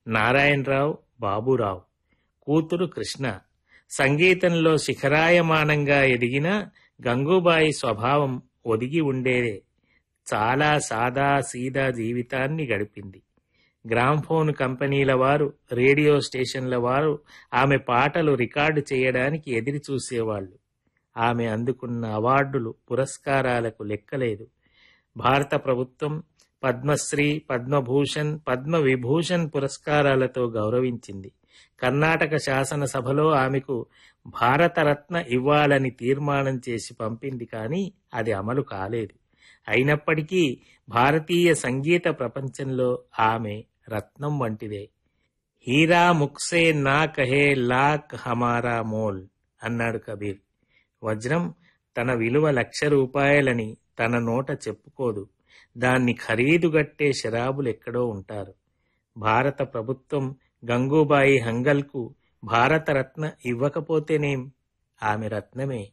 నారాయణరావు బాబురావు కూతురు కృష్ణ సంగీతంలో శిఖరాయమానంగా ఎదిగిన గంగూబాయి స్వభావం ఒదిగి ఉండేదే చాలా సాదా సీదా జీవితాన్ని గడిపింది గ్రామ్ఫోన్ కంపెనీల వారు రేడియో స్టేషన్ల వారు ఆమె పాటలు రికార్డు చేయడానికి ఎదిరి చూసేవాళ్ళు ఆమె అందుకున్న అవార్డులు పురస్కారాలకు లెక్కలేదు భారత ప్రభుత్వం పద్మశ్రీ పద్మభూషణ్ పద్మ విభూషణ్ పురస్కారాలతో గౌరవించింది కర్ణాటక శాసనసభలో ఆమెకు భారతరత్న ఇవ్వాలని తీర్మానం చేసి పంపింది కానీ అది అమలు కాలేదు అయినప్పటికీ భారతీయ సంగీత ప్రపంచంలో ఆమె రత్నం వంటిదే హీరా ముక్సే నా కహే లాక్ హమారా మోల్ అన్నాడు కబీర్ వజ్రం తన విలువ లక్ష రూపాయలని తన నోట చెప్పుకోదు దాన్ని ఖరీదుగట్టే శరాబులు ఎక్కడో ఉంటారు భారత ప్రభుత్వం గంగూబాయి హంగల్కు భారతరత్న ఇవ్వకపోతేనేం ఆమె రత్నమే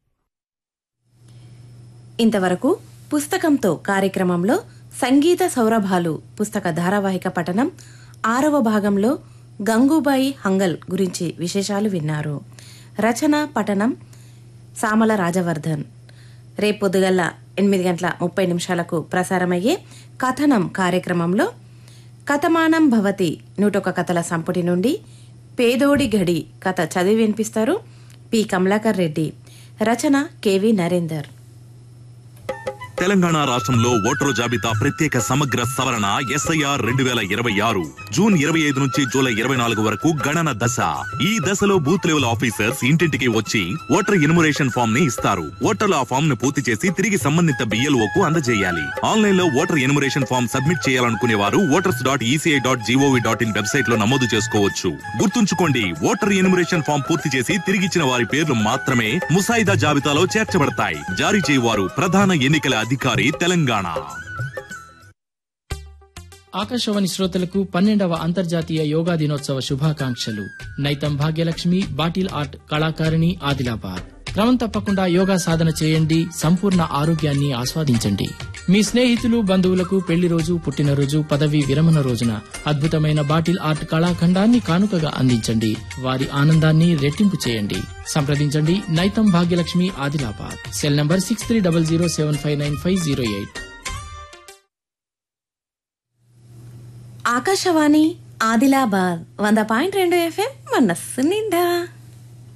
ఇంతవరకు పుస్తకంతో కార్యక్రమంలో సంగీత సౌరభాలు పుస్తక ధారావాహిక పఠనం ఆరవ భాగంలో గంగూబాయి హంగల్ గురించి విశేషాలు విన్నారు రచన పఠనం సామల రాజవర్ధన్ రేపొద్దుగల్ల ఎనిమిది గంటల ముప్పై నిమిషాలకు ప్రసారమయ్యే కథనం కార్యక్రమంలో కథమానం భవతి నూటొక కథల సంపుటి నుండి పేదోడి గడి కథ చదివి వినిపిస్తారు పి కమలాకర్ రెడ్డి రచన కెవి నరేందర్ తెలంగాణ రాష్ట్రంలో ఓటరు జాబితా ప్రత్యేక సమగ్ర సవరణ ఎస్ఐఆర్ రెండు వేల ఇరవై ఆరు జూన్ ఇరవై ఐదు నుంచి జూలై ఇరవై నాలుగు వరకు గణన దశ ఈ దశలో బూత్ లెవెల్ ఆఫీసర్స్ ఇంటింటికి వచ్చి ఓటర్ ఇనుమరేషన్ ఫామ్ ని ఇస్తారు ఓటర్లు ఆ ఫామ్ ను పూర్తి చేసి తిరిగి సంబంధిత బిఎల్ఓ కు అందజేయాలి ఆన్లైన్ లో ఓటర్ ఎనుమరేషన్ ఫామ్ సబ్మిట్ చేయాలనుకునే వారు voters dot ECI dot GOV dot in website లో నమోదు చేసుకోవచ్చు గుర్తుంచుకోండి ఓటర్ ఎనుమరేషన్ ఫామ్ పూర్తి చేసి తిరిగిచ్చిన వారి పేర్లు మాత్రమే ముసాయిదా జాబితాలో చేర్చబడతాయి జారీ చేయవారు ప్రధాన ఎన్నికల అధికారి తెలంగాణ ఆకాశవాణి శ్రోతలకు పన్నెండవ అంతర్జాతీయ యోగా దినోత్సవ శుభాకాంక్షలు నైతం భాగ్యలక్ష్మి బాటిల్ ఆర్ట్ కళాకారిణి ఆదిలాబాద్ క్రమం తప్పకుండా యోగా సాధన చేయండి సంపూర్ణ ఆరోగ్యాన్ని ఆస్వాదించండి మీ స్నేహితులు బంధువులకు పెళ్లి రోజు పుట్టినరోజు పదవి విరమణ రోజున అద్భుతమైన బాటిల్ ఆర్ట్ కళాఖండాన్ని కానుకగా అందించండి వారి ఆనందాన్ని రెట్టింపు చేయండి సంప్రదించండి Naitam Bhagyalakshmi Adilabad cell number six three double zero seven five nine five zero eight Akashvani Adilabad వంద పాయింట్ రెండు ఎఫ్ఎం మనస్సు నిండా